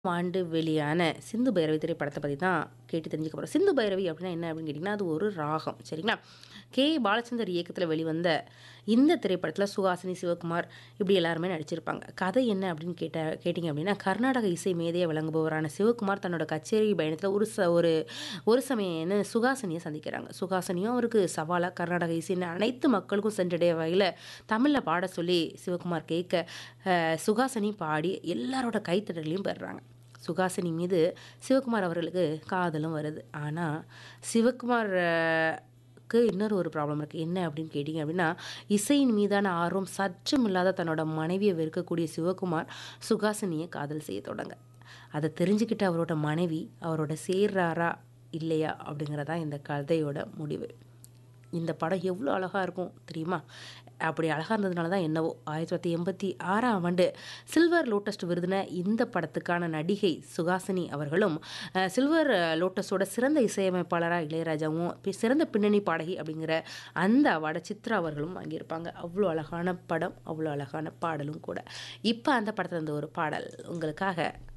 ஆண்டு வெளியான சிந்து பைரவி திரைப்படத்த பத்தி தான் கேட்டு தெரிஞ்சுக்க போறோம். சிந்து பைரவி அப்படின்னா என்ன அப்படின்னு கேட்டீங்கன்னா, அது ஒரு ராகம். சரிங்களா? கே. பாலச்சந்தர் இயக்கத்தில வெளிவந்த இந்த திரைப்படத்தில சுஹாசினி, சிவகுமார் இப்படி எல்லாருமே நடிச்சிருப்பாங்க. கதை என்ன அப்படின்னு கேட்டா கேட்டீங்க அப்படின்னா, கர்நாடக இசை மேதையா விளங்குபவரான சிவகுமார் தன்னோட கச்சேரி பயணத்தில ஒரு ச ஒரு ஒரு சமயம் என்ன சுஹாசினிய சந்திக்கிறாங்க. சுஹாசினியும் அவருக்கு சவாலா கர்நாடக இசைன்னு அனைத்து மக்களுக்கும் சென்றடைய வகையில தமிழ்ல பாட சொல்லி சிவகுமார் கேட்க, அ சுஹாசினி பாடி எல்லாரோட கைத்தட்டலையும் பெறுறாங்க. சுஹாசினி மீது சிவகுமார் அவர்களுக்கு காதலும் வருது. ஆனா, சிவகுமார் க்கு இன்னொரு ஒரு ப்ராப்ளம் இருக்கு. என்ன அப்படின்னு கேட்டீங்க அப்படின்னா, இசையின் மீதான ஆர்வம் சற்றும் இல்லாத தன்னோட மனைவிய வெறுக்கக்கூடிய சிவகுமார், சுஹாசினிய காதல் செய்ய தொடங்க. அத தெரிஞ்சுக்கிட்ட அவரோட மனைவி, அவரோட சேர்றாரா? இல்லையா? அப்படிங்கிறது தான் இந்த கதையோட முடிவு. இந்த படம் எவ்வளோ அழகா இருக்கும் தெரியுமா? அப்படி அழகா இருந்ததுனால தான் என்னவோ 1986ஆம் ஆண்டு சில்வர் லோட்டஸ் விருதின இந்த படத்துக்கான நடிகை சுஹாசினி அவர்களும், அ சில்வர் லோட்டஸோட சிறந்த இசையமைப்பாளரா இளையராஜாவும், பி சிறந்த பின்னணி பாடகி அப்படிங்கிற அந்த அவார்ட சித்ரா அவர்களும் வாங்கியிருப்பாங்க. அவ்வளோ அழகான படம், அவ்வளோ அழகான பாடலும் கூட. இப்ப அந்த படத்துல இருந்து ஒரு பாடல் உங்களுக்காக.